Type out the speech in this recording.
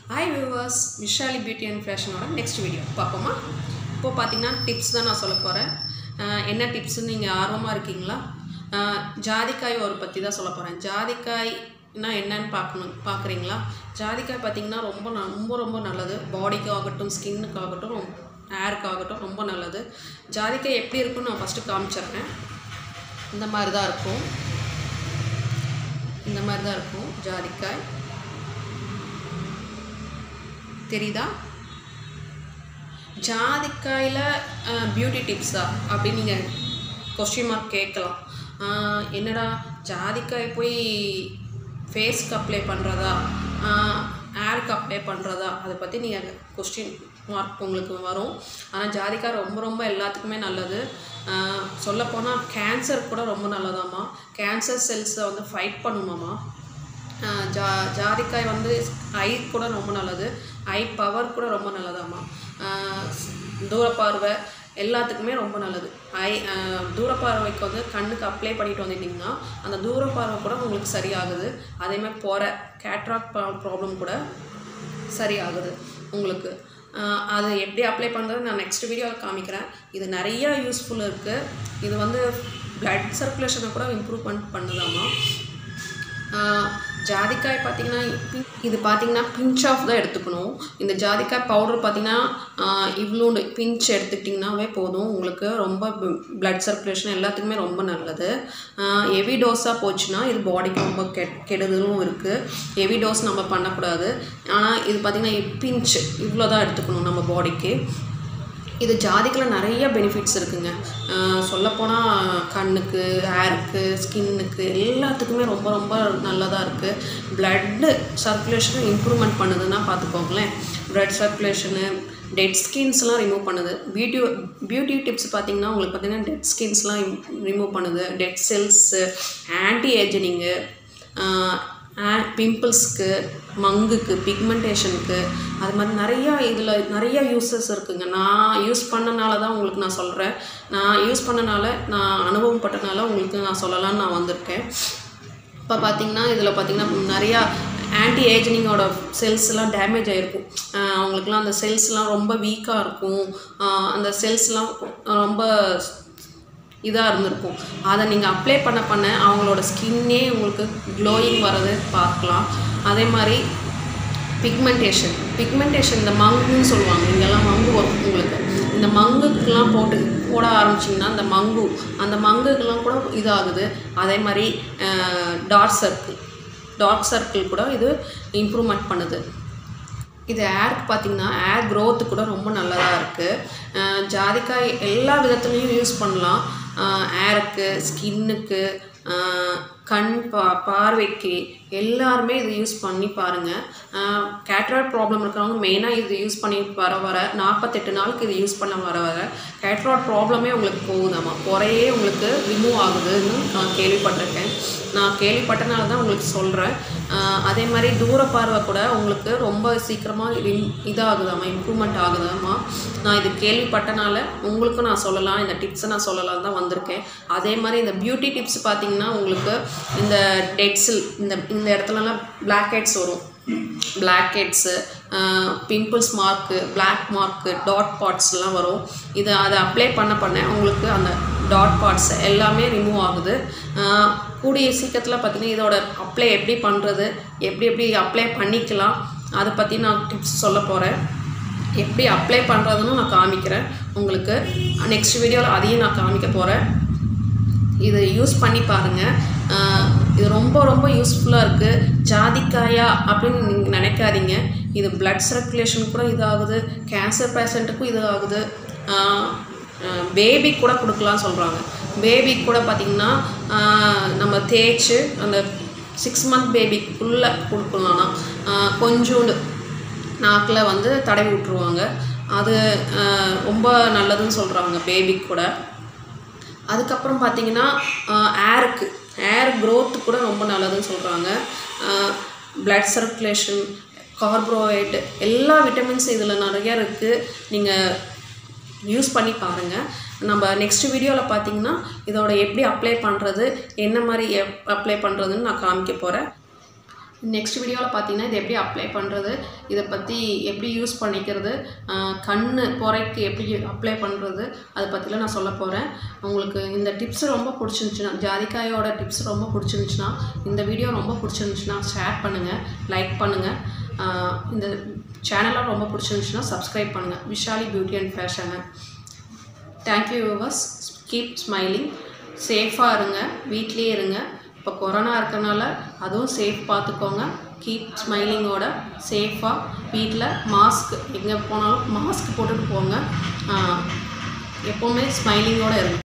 hi viewers Vishali beauty and ஃபேஷனோட next video பார்ப்போமா இப்போ பார்த்தீங்கன்னா டிப்ஸ் தான் நான் சொல்ல போகிறேன் என்ன டிப்ஸ்னு நீங்கள் ஆர்வமாக இருக்கீங்களா அஹ், ஜாதிக்காய் ஒரு பற்றி தான் சொல்ல போகிறேன் ஜாதிக்காய்னா என்னன்னு பார்க்கணும் பார்க்குறீங்களா ஜாதிக்காய் பார்த்தீங்கன்னா ரொம்ப ந- ரொம்ப ரொம்ப நல்லது பாடிக்கு ஆகட்டும் ஸ்கின்னுக்கு ஆகட்டும் ஹேருக்கு ஆகட்டும் ரொம்ப நல்லது ஜாதிக்காய் எப்படி இருக்குன்னு நான் ஃபஸ்ட்டு காமிச்சிடுறேன் இந்த மாதிரி தான் இருக்கும் இந்த மாதிரி தான் இருக்கும் ஜாதிக்காய் தெரியுதா ஜாதிக்காயில் பியூட்டி டிப்ஸா அப்படின்னு நீங்கள் கொஸ்டின் மார்க் கேட்கலாம் அஹ், என்னடா ஜாதிக்காய் போய் ஃபேஸ்க்கு அப்ளை பண்ணுறதா ஹேருக்கு அப்ளை பண்ணுறதா அதை பற்றி நீங்கள் கொஸ்டின் மார்க் உங்களுக்கு வரும் ஆனால் ஜாதிக்காய் ரொம்ப ரொம்ப எல்லாத்துக்குமே நல்லது சொல்லப்போனால் கேன்சர் கூட ரொம்ப நல்லதாம்மா கேன்சர் செல்ஸை வந்து ஃபைட் பண்ணுமாம்மா ஆஹ் ஜா ஜாதிக்காய் வந்து ஐ கூட ரொம்ப நல்லது ஐ பவர் கூட ரொம்ப நல்லதாம்மா ஆஹ் தூரப்பார்வை எல்லாத்துக்குமே ரொம்ப நல்லது ஐ ஆஹ் தூரப்பார்வைக்கு வந்து கண்ணுக்கு அப்ளை பண்ணிட்டு வந்துட்டிங்கன்னா அந்த தூரப்பார்வை கூட உங்களுக்கு சரியாகுது அதேமாதிரி போகிற கேட்ராக் ப்ராப்ளம் கூட சரியாகுது உங்களுக்கு ஆஹ் அது எப்படி அப்ளை பண்ணுறது நான் நெக்ஸ்ட் வீடியோவில் காமிக்கிறேன் இது நிறைய யூஸ்ஃபுல் இருக்குது இது வந்து blood சர்க்குலேஷனை கூட இம்ப்ரூவ்மெண்ட் பண்ணுதாம்மா ஆஹ் ஜாதிக்காய் பார்த்தீங்கன்னா பி- இது பார்த்தீங்கன்னா பிஞ்ச் ஆஃப் தான் எடுத்துக்கணும் இந்த ஜாதிக்காய் பவுடர் பார்த்தீங்கன்னா இவ்வளோண்டு பிஞ்ச் எடுத்துக்கிட்டிங்கனாவே போதும் உங்களுக்கு ரொம்ப பிளட் சர்க்குலேஷன் எல்லாத்துக்குமே ரொம்ப நல்லது ஹெவி டோஸாக போச்சுன்னா இது பாடிக்கு ரொம்ப கெட் கெடுதலும் இருக்குது ஹெவி டோஸ் நம்ம பண்ணக்கூடாது ஆனால் இது பார்த்திங்கன்னா பிஞ்ச் இவ்வளோ தான் எடுத்துக்கணும் நம்ம பாடிக்கு இது ஜாதிக்கில் நிறைய பெனிஃபிட்ஸ் இருக்குங்க சொல்லப்போனால் கண்ணுக்கு ஹேருக்கு ஸ்கின்னுக்கு எல்லாத்துக்குமே ரொம்ப ரொம்ப நல்லதாக இருக்குது பிளட்டு சர்க்குலேஷனை இம்ப்ரூவ்மெண்ட் பண்ணுதுன்னா பார்த்துக்கோங்களேன் பிளட் சர்க்குலேஷனு டெட் ஸ்கின்ஸ்லாம் ரிமூவ் பண்ணுது பியூட்டி பியூட்டி டிப்ஸ் பார்த்தீங்கன்னா உங்களுக்கு பார்த்தீங்கன்னா டெட் ஸ்கின்ஸ்லாம் ரிமூவ் பண்ணுது டெட் செல்ஸு ஆன்டி ஏஜனிங்கு பிம்பிள்ஸ்க்கு மங்குக்கு பிக்மெண்டேஷனுக்கு அது மாதிரி நிறையா இதில் நிறைய யூசஸ் இருக்குங்க நான் யூஸ் பண்ணனால தான் உங்களுக்கு நான் சொல்கிறேன் நான் யூஸ் பண்ணனால நான் அனுபவப்பட்டனால உங்களுக்கு நான் சொல்லலாம்னு நான் வந்திருக்கேன் இப்போ பார்த்தீங்கன்னா இதில் பார்த்தீங்கன்னா நிறையா ஆன்டி ஏஜனிங்கோட செல்ஸ்லாம் டேமேஜ் ஆகிருக்கும் ஆஹ் அவங்களுக்குலாம் அந்த செல்ஸ்லாம் ரொம்ப வீக்காக இருக்கும் ஆஹ் அந்த செல்ஸ்லாம் ரொம்ப இதாக இருந்திருக்கும் அதை நீங்கள் அப்ளை பண்ண பண்ண அவங்களோட ஸ்கின்னே உங்களுக்கு க்ளோயிங் வரது பார்க்கலாம் அதே மாதிரி பிக்மெண்டேஷன் பிக்மெண்டேஷன் இந்த மங்குன்னு சொல்லுவாங்க இங்கெல்லாம் மங்கு வரும் உங்களுக்கு இந்த மங்குக்கெல்லாம் போட்டு போட ஆரம்பிச்சிங்கன்னா அந்த மங்கு அந்த மங்குக்கெல்லாம் கூட இதாகுது அதே மாதிரி டார்க் சர்க்கிள் டார்க் சர்க்கிள் கூட இது இம்ப்ரூவ்மெண்ட் பண்ணுது இது ஏருக்கு பார்த்தீங்கன்னா ஏர் growth கூட ரொம்ப நல்லதாக இருக்குது ஜாதிக்காய் எல்லா விதத்துலேயும் யூஸ் பண்ணலாம் ஏருக்கு ஸ்கின்னுக்கு கண் பா பார்வைக்கு எல்லாருமே இது யூஸ் பண்ணி பாருங்கள் கேட்ராய்ட் ப்ராப்ளம் இருக்கிறவங்க மெயினாக இது யூஸ் பண்ணி வர வர நாற்பத்தெட்டு நாளுக்கு இது யூஸ் பண்ண வர வர கேட்ராய்ட் ப்ராப்ளமே உங்களுக்கு போகுதாம்மா குறையே உங்களுக்கு ரிமூவ் ஆகுதுன்னு நான் கேள்விப்பட்டிருக்கேன் நான் கேள்விப்பட்டனால தான் உங்களுக்கு சொல்கிறேன் அதே மாதிரி தூர பார்வை கூட உங்களுக்கு ரொம்ப சீக்கிரமாக இதாகுதாம்மா இம்ப்ரூவ்மெண்ட் ஆகுதாம்மா நான் இது கேள்விப்பட்டனால உங்களுக்கும் நான் சொல்லலாம் இந்த டிப்ஸை நான் சொல்லலாம் தான் வந்திருக்கேன் அதே மாதிரி இந்த பியூட்டி டிப்ஸ் பார்த்தீங்கன்னா உங்களுக்கு இந்த டெட்ஸில் இந்த இந்த இடத்துலலாம் பிளாக் ஹெட்ஸ் வரும் black heads pimples mark black mark dot பார்ட்ஸ்லாம் வரும் இதை அதை அப்ளை பண்ண பண்ண உங்களுக்கு அந்த டாட் பார்ட்ஸ் எல்லாமே ரிமூவ் ஆகுது ஆஹ் கூடிய சீக்கிரத்தில் பார்த்தீங்கன்னா இதோட அப்ளை எப்படி பண்ணுறது எப்படி எப்படி அப்ளை பண்ணிக்கலாம் அதை பற்றி நான் டிப்ஸ் சொல்ல போகிறேன் எப்படி அப்ளை பண்ணுறதுன்னு நான் காமிக்கிறேன் உங்களுக்கு நெக்ஸ்ட் வீடியோவில் அதையும் நான் காமிக்க போகிறேன் இதை யூஸ் பண்ணி பாருங்கள் இது ரொம்ப ரொம்ப யூஸ்ஃபுல்லாக இருக்குது ஜாதிக்காயா அப்படின்னு நீங்கள் நினைக்காதீங்க இது பிளட் சர்க்குலேஷன் கூட இதாகுது கேன்சர் பேஷண்ட்டுக்கும் இது ஆகுது பேபி கூட கொடுக்கலாம் சொல்கிறாங்க பேபி கூட பார்த்திங்கன்னா ஆஹ், நம்ம தேய்ச்சி அந்த சிக்ஸ் மந்த் பேபிக்குள்ளே கொடுக்கலாம்னா ஆஹ், கொஞ்சோண்டு நாக்கில் வந்து தடவி விட்ருவாங்க அது ஆஹ், ரொம்ப நல்லதுன்னு சொல்கிறாங்க பேபிக்கு கூட அதுக்கப்புறம் பார்த்தீங்கன்னா ஏருக்கு ஏர் growth கூட ரொம்ப நல்லதுன்னு சொல்கிறாங்க blood சர்க்குலேஷன் கார்போஹைட்ரேட் எல்லா விட்டமின்ஸ் இதில் நிறைய இருக்குது நீங்கள் யூஸ் பண்ணி பாருங்கள் நம்ம நெக்ஸ்ட் வீடியோவில் பார்த்தீங்கன்னா இதோட எப்படி அப்ளை பண்ணுறது என்ன மாதிரி அப்ளை பண்ணுறதுன்னு நான் காமிக்க போகிறேன் நெக்ஸ்ட் வீடியோவில் பார்த்தீங்கன்னா இது எப்படி அப்ளை பண்ணுறது இதை பற்றி எப்படி யூஸ் பண்ணிக்கிறது ஆஹ் கண்ணு பொறைக்கு எப்படி அப்ளை பண்ணுறது அதை பற்றிலாம் நான் சொல்ல போகிறேன் உங்களுக்கு இந்த டிப்ஸ் ரொம்ப பிடிச்சிருந்துச்சுன்னா ஜாதிக்காயோட டிப்ஸ் ரொம்ப பிடிச்சிருந்துச்சுன்னா இந்த வீடியோ ரொம்ப பிடிச்சிருந்துச்சுன்னா ஷேர் பண்ணுங்கள் லைக் பண்ணுங்கள் ஆஹ் இந்த சேனலாக ரொம்ப பிடிச்சிருந்துச்சுன்னா சப்ஸ்கிரைப் பண்ணுங்கள் Vishali beauty and fashion thank you viewers keep smiling சேஃபாக இருங்க வீட்லேயே இருங்க இப்போ கொரோனா இருக்கறனால அதுவும் சேஃப் பார்த்துக்கோங்க கீப் ஸ்மைலிங்கோட சேஃபாக வீட்டில் மாஸ்க் எங்கே போனாலும் மாஸ்க் போட்டுட்டு போங்க ஆஹ் எப்போவுமே ஸ்மைலிங்கோடு இருங்க